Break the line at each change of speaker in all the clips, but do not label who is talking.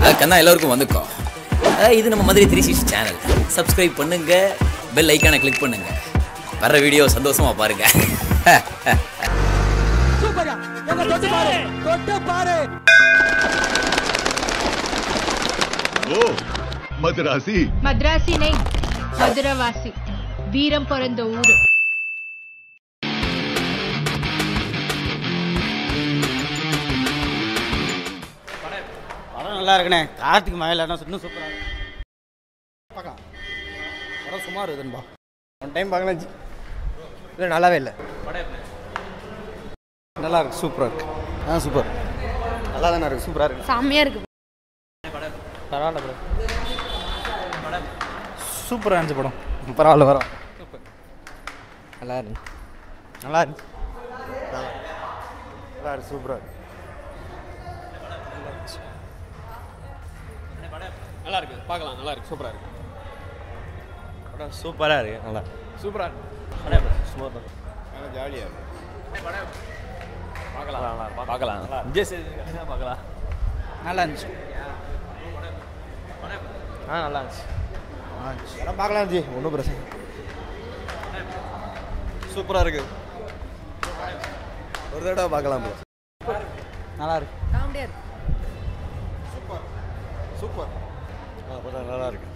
கண்ணா எல்லாருக்கும் வந்துக்கோம் அஹ் இது நம்ம Madurai three six channel subscribe பண்ணுங்க பெல் ஐக்கானை கிளிக் பண்ணுங்க வர்ற வீடியோ சந்தோஷமா பாருங்க
ஓ மதராசி
மദ്രാസി நை மதுரவாசி வீரம் பிறந்த ஊரு
படம் நல்லா இருக்குண்ணே கார்த்திக் மயில் இன்னும் சூப்பராக இருக்கு பார்க்கலாம் படம் சுமார் இதுன்பா ஒன் டைம் பார்க்கலாம் ஜி இல்லை நல்லாவே இல்லை நல்லா இருக்கு சூப்பராக இருக்கு ஆ சூப்பர் நல்லா தானே இருக்கு சூப்பராக இருக்கு
செம்மையா இருக்கு
பரவாயில்ல ப்ரோ சூப்பராக இருந்துச்சு படம் பரவாயில்ல வரோம் நல்லா இருக்கு நல்லா இருக்கு நல்லா இருக்கு சூப்பராக இருக்கு
நல்லா இருக்கு பார்க்கலாம் நல்லா இருக்கு சூப்பரா இருக்கு
படம் சூப்பராக இருக்கு நல்லா
சூப்பரா இருக்கு
சும்மா நல்லா ஜாலியாக இருக்கு
பார்க்கலாம் பார்க்கலாம் விஜய் சேதுபதி தான் பார்க்கலாம்
நல்லா இருந்துச்சு ஆ நல்லா இருந்துச்சு ஆ படம் பார்க்கலாம் ஜி ஒன்றும் பிரச்சனை சூப்பராக இருக்கு ஒரு தடவை பார்க்கலாம் ப்ரோ நல்லா இருக்கு
காமெடியா இருக்கு
சூப்பர் ஆ படம் நல்லா இருக்கு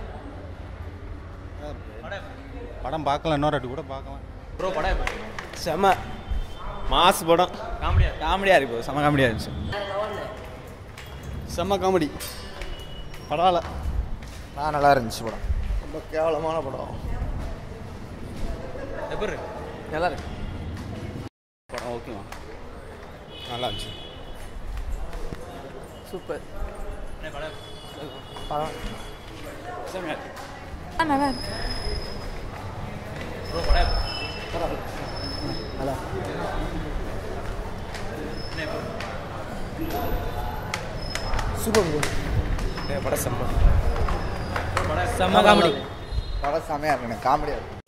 படம் பார்க்கலாம் இன்னொரு வாட்டி கூட பார்க்கலாம்
ப்ரோ படம்
செம மாஸ் படம்
காமெடியா
காமெடியாக இருக்கு bro. செம காமெடியாக இருந்துச்சு செம்ம காமெடி பரவாயில்ல நான் நல்லா இருந்துச்சு படம் ரொம்ப கேவலமான படம்
எப்படி
நல்லா இருக்கு படம் ஓகேவா நல்லா இருந்துச்சு சூப்பர் படம் செம்மையா இருக்கு
நல்லா இருக்கு
ப்ரோ படம்
நல்லா சூப்பர் ப்ரோ படம் செம்ம
செம்ம காமெடி
படம் செம்மையாக இருக்குண்ணே காமெடியாக இருக்கு